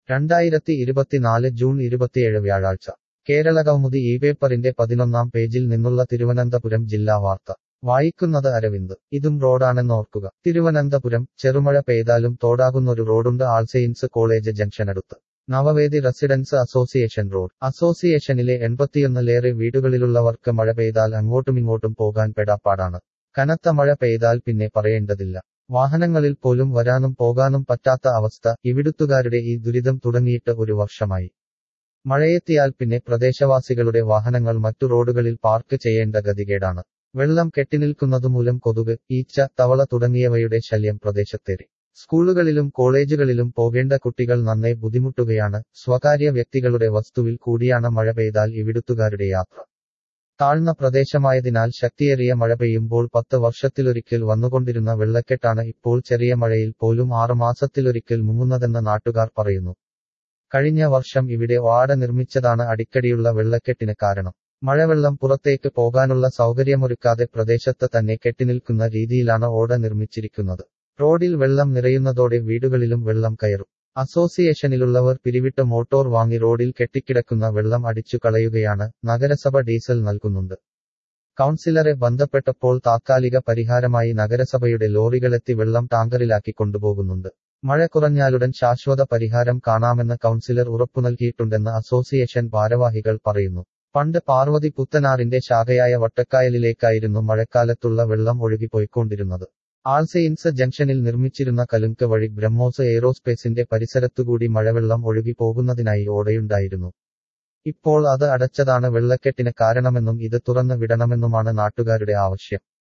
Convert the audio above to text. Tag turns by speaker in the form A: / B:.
A: രണ്ടായിരത്തി ഇരുപത്തിനാല് ജൂൺ ഇരുപത്തിയേഴ് വ്യാഴാഴ്ച കേരളകൗമുദി ഈ പേപ്പറിന്റെ പതിനൊന്നാം പേജിൽ നിന്നുള്ള തിരുവനന്തപുരം ജില്ലാ വാർത്ത വായിക്കുന്നത് അരവിന്ദ് ഇതും റോഡാണെന്നോർക്കുക തിരുവനന്തപുരം ചെറുമഴ പെയ്താലും തോടാകുന്നൊരു റോഡുണ്ട് ആൾസെയിൻസ് കോളേജ് ജംഗ്ഷനടുത്ത് നവവേദി റെസിഡൻസ് അസോസിയേഷൻ റോഡ് അസോസിയേഷനിലെ എൺപത്തിയൊന്നിലേറെ വീടുകളിലുള്ളവർക്ക് മഴ പെയ്താൽ അങ്ങോട്ടുമിങ്ങോട്ടും പോകാൻ പെടാപ്പാടാണ് കനത്ത മഴ പെയ്താൽ പിന്നെ പറയേണ്ടതില്ല വാഹനങ്ങളിൽ പോലും വരാനും പോകാനും പറ്റാത്ത അവസ്ഥ ഇവിടുത്തുകാരുടെ ഈ ദുരിതം തുടങ്ങിയിട്ട് ഒരു വർഷമായി മഴയെത്തിയാൽ പിന്നെ പ്രദേശവാസികളുടെ വാഹനങ്ങൾ മറ്റു റോഡുകളിൽ പാർക്ക് ചെയ്യേണ്ട ഗതികേടാണ് വെള്ളം കെട്ടിനിൽക്കുന്നതുമൂലം കൊതുക് ഈച്ച തവള തുടങ്ങിയവയുടെ ശല്യം പ്രദേശത്തേറി സ്കൂളുകളിലും കോളേജുകളിലും പോകേണ്ട കുട്ടികൾ നന്നേ ബുദ്ധിമുട്ടുകയാണ് സ്വകാര്യ വ്യക്തികളുടെ വസ്തുവിൽ കൂടിയാണ് മഴ പെയ്താൽ ഇവിടുത്തുകാരുടെ യാത്ര താഴ്ന്ന പ്രദേശമായതിനാൽ ശക്തിയേറിയ മഴ പെയ്യുമ്പോൾ പത്ത് വർഷത്തിലൊരിക്കൽ വന്നുകൊണ്ടിരുന്ന വെള്ളക്കെട്ടാണ് ഇപ്പോൾ ചെറിയ മഴയിൽ പോലും ആറുമാസത്തിലൊരിക്കൽ മുങ്ങുന്നതെന്ന് നാട്ടുകാർ പറയുന്നു കഴിഞ്ഞ വർഷം ഇവിടെ ഓട നിർമ്മിച്ചതാണ് അടിക്കടിയുള്ള വെള്ളക്കെട്ടിന് കാരണം മഴവെള്ളം പുറത്തേക്ക് പോകാനുള്ള സൗകര്യമൊരുക്കാതെ പ്രദേശത്ത് തന്നെ കെട്ടിനിൽക്കുന്ന രീതിയിലാണ് ഓട നിർമ്മിച്ചിരിക്കുന്നത് റോഡിൽ വെള്ളം നിറയുന്നതോടെ വീടുകളിലും വെള്ളം കയറും അസോസിയേഷനിലുള്ളവർ പിരിവിട്ട് മോട്ടോർ വാങ്ങി റോഡിൽ കെട്ടിക്കിടക്കുന്ന വെള്ളം അടിച്ചു കളയുകയാണ് നഗരസഭ ഡീസൽ നൽകുന്നുണ്ട് കൗൺസിലറെ ബന്ധപ്പെട്ടപ്പോൾ താത്കാലിക പരിഹാരമായി നഗരസഭയുടെ ലോറികളെത്തി വെള്ളം ടാങ്കറിലാക്കി കൊണ്ടുപോകുന്നുണ്ട് മഴ കുറഞ്ഞാലുടൻ ശാശ്വത പരിഹാരം കാണാമെന്ന് കൗൺസിലർ ഉറപ്പു നൽകിയിട്ടുണ്ടെന്ന് അസോസിയേഷൻ ഭാരവാഹികൾ പറയുന്നു പണ്ട് പാർവതി പുത്തനാറിന്റെ ശാഖയായ വട്ടക്കായലിലേക്കായിരുന്നു മഴക്കാലത്തുള്ള വെള്ളം ഒഴുകിപ്പോയിക്കൊണ്ടിരുന്നത് ആൾസെയിൻസ് ജംഗ്ഷനിൽ നിർമ്മിച്ചിരുന്ന കലുങ്ക് വഴി ബ്രഹ്മോസ് എയ്റോസ്പേസിന്റെ പരിസരത്തുകൂടി മഴവെള്ളം ഒഴുകി പോകുന്നതിനായി ഓടയുണ്ടായിരുന്നു ഇപ്പോൾ അത് അടച്ചതാണ് വെള്ളക്കെട്ടിന് കാരണമെന്നും ഇത് തുറന്നു വിടണമെന്നുമാണ് നാട്ടുകാരുടെ ആവശ്യം